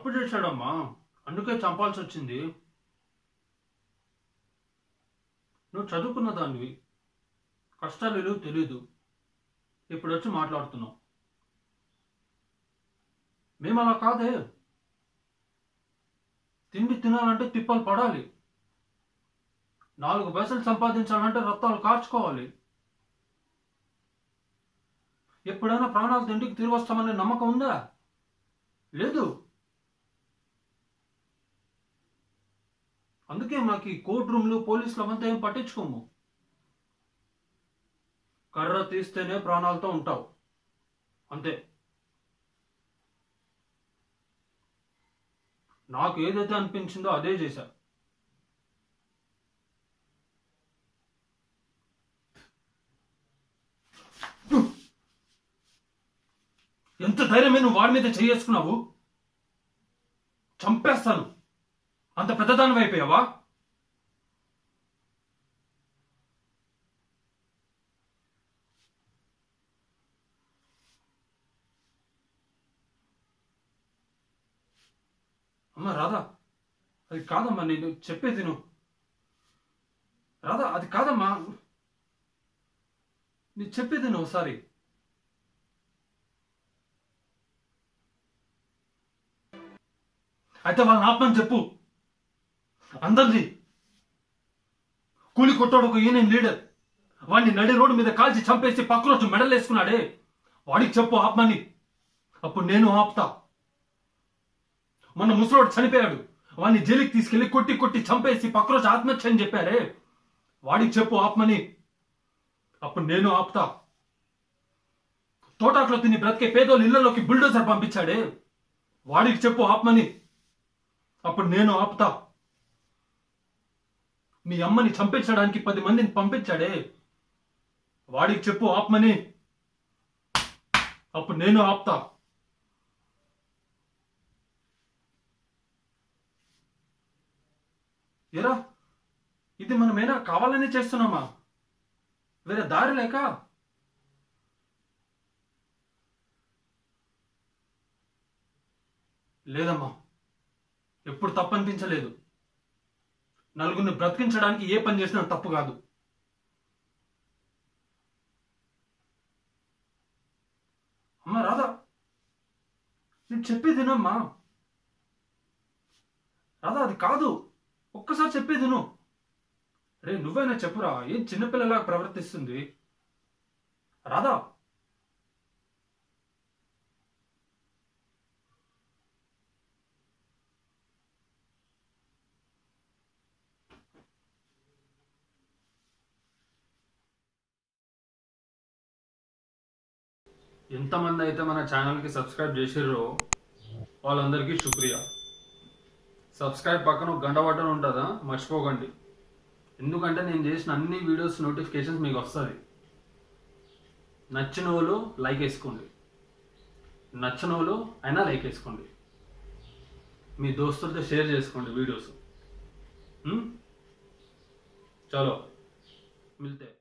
తప్పు చేశాడమ్మా అందుకే చంపాల్సి వచ్చింది నువ్వు చదువుకున్న దానివి కష్టాలు విలువ తెలీదు ఇప్పుడు వచ్చి మాట్లాడుతున్నావు మేము అలా కాదే తిండి తినాలంటే తిప్పలు పడాలి నాలుగు పైసలు సంపాదించాలంటే రక్తాలు కార్చుకోవాలి ఎప్పుడైనా ప్రాణాలు తిండికి తిరిగి వస్తామనే నమ్మకం ఉందా లేదు అందుకే మాకు ఈ కోర్ట్ రూమ్లు పోలీసులు అవంతా ఏం పట్టించుకోము కర్ర తీస్తేనే ప్రాణాలతో ఉంటావు అంతే నాకు ఏదైతే అనిపించిందో అదే చేశా ఎంత ధైర్యమే నువ్వు వాడి మీద చేసుకున్నావు చంపేస్తాను అంత పెద్దదాని అయిపోయావా అమ్మ రాధా అది కాదమ్మా నేను చెప్పేది నువ్వు రాధా అది కాదమ్మా నేను చెప్పేది నువ్వు ఒకసారి అయితే వాళ్ళని ఆపమని చెప్పు అందరిది కూలి కొట్టాడు ఒక యూనియన్ లీడర్ వాడిని నడి రోడ్డు మీద కాల్చి చంపేసి పక్కరోజు మెడల్ వేసుకున్నాడే వాడికి చెప్పు ఆపమని అప్పుడు నేను ఆపుతా మొన్న ముసలోడు చనిపోయాడు వాడిని జైలుకి తీసుకెళ్లి కొట్టి కొట్టి చంపేసి పక్కరోజు ఆత్మహత్య అని చెప్పారే వాడికి చెప్పు ఆపమని అప్పుడు నేను ఆపుతా తోటాకులో తిని బ్రతికే పేదోళ్ళు ఇళ్లలోకి బుల్డోజర్ పంపించాడే వాడికి చెప్పు ఆపమని అప్పుడు నేను ఆపుతా మీ అమ్మని చంపించడానికి పది మందిని పంపించాడే వాడికి చెప్పు ఆపమని అప్పుడు నేను ఆపుతా ఎరా ఇది మనమేనా కావాలని చేస్తున్నామా వేరే దారి లేక లేదమ్మా ఎప్పుడు తప్పు అనిపించలేదు నలుగురిని బ్రతికించడానికి ఏ పని చేసినా తప్పు కాదు అమ్మా రాధా నేను చెప్పేది వినమ్మా రాధా అది కాదు ఒక్కసారి చెప్పేది విను రే నువ్వైనా చెప్పురా ఏం చిన్నపిల్లలా ప్రవర్తిస్తుంది రాధా ఎంతమంది అయితే మన ఛానల్కి సబ్స్క్రైబ్ చేసిర్రో వాళ్ళందరికీ శుక్రియా సబ్స్క్రైబ్ పక్కన ఒక గంట బటన్ ఉంటుందా మర్చిపోకండి ఎందుకంటే నేను చేసిన అన్ని వీడియోస్ నోటిఫికేషన్స్ మీకు వస్తుంది నచ్చిన వాళ్ళు లైక్ వేసుకోండి నచ్చిన వాళ్ళు అయినా లైక్ వేసుకోండి మీ దోస్తులతో షేర్ చేసుకోండి వీడియోస్ హ్మ్? చలో మిల్తే